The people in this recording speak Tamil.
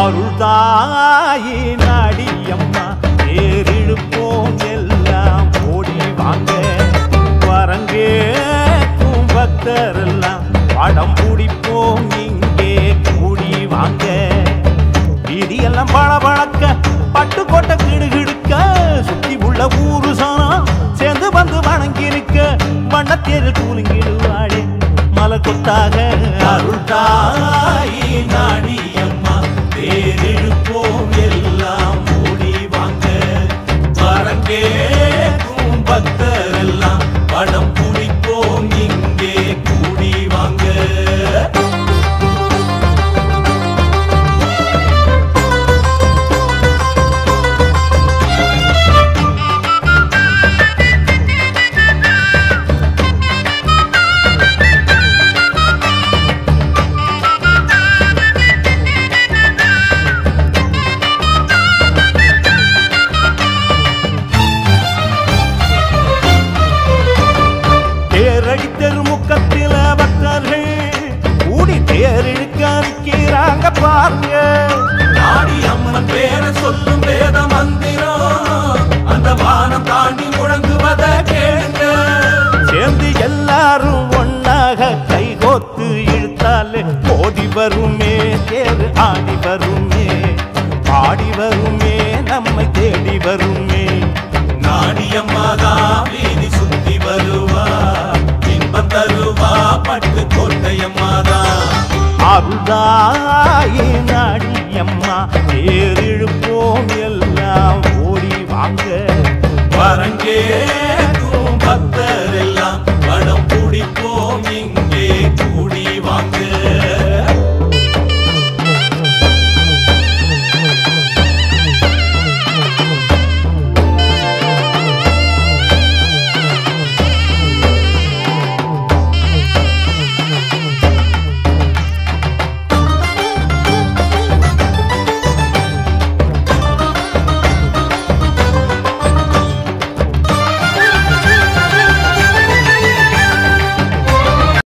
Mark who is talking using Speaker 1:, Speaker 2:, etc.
Speaker 1: அருள்தாயி நாடியம்மா தேரிழுப்போம் எல்லாம் ஓடி வாங்க வரங்கேக்கும் பக்தரெல்லாம் படம் பிடிப்போம் இங்கே கூடி வாங்க வீதியெல்லாம் பளபளக்க பட்டுக்கோட்டை கிடுகிடுக்க சுத்தி உள்ள ஊரு சாணம் சேர்ந்து வந்து வணங்கி நிற்க வண்ணத்தேரு கூலிங்கிடுவாளே மலை கொத்தாக அருள்தாயி நாடியம்மா தேரிழுப்போம் எல்லாம் ஓடி வாங்க வரங்கேக்கும் பக்தர் எல்லாம் படம் பிடிப்போம் இங்கே கூடி வாங்க தேரடி தெருமுக்கத்தில பக்தர்கள் கூடி தேரிழுக்க நிற்கிறாங்க பாருங்க
Speaker 2: நாடி அம்மன் பேரை சொல்லும் வேத மந்திரம் அந்த வானம் தாண்டி முழங்குவத கேளுங்க
Speaker 1: சேர்ந்து எல்லாரும் ஒன்னாக கைகோத்து இழுத்தாலே ஓடி வருமே தேர் ஆடி வருமே பாடி வருமே நம்மை தேடி வருமே
Speaker 2: நாடியம்மாதா வீதி சுத்தி வருவா இன்பம் தருவா பட்டு கோட்டையம்மாதா
Speaker 1: அருள்தாயி நாடியம்மா தேரிழுப்போம் எல்லாம் ஓடி வாங்க
Speaker 2: வரங்கேக்கும் பக்தர் எல்லாம் படம் பிடிப்போம் இங்க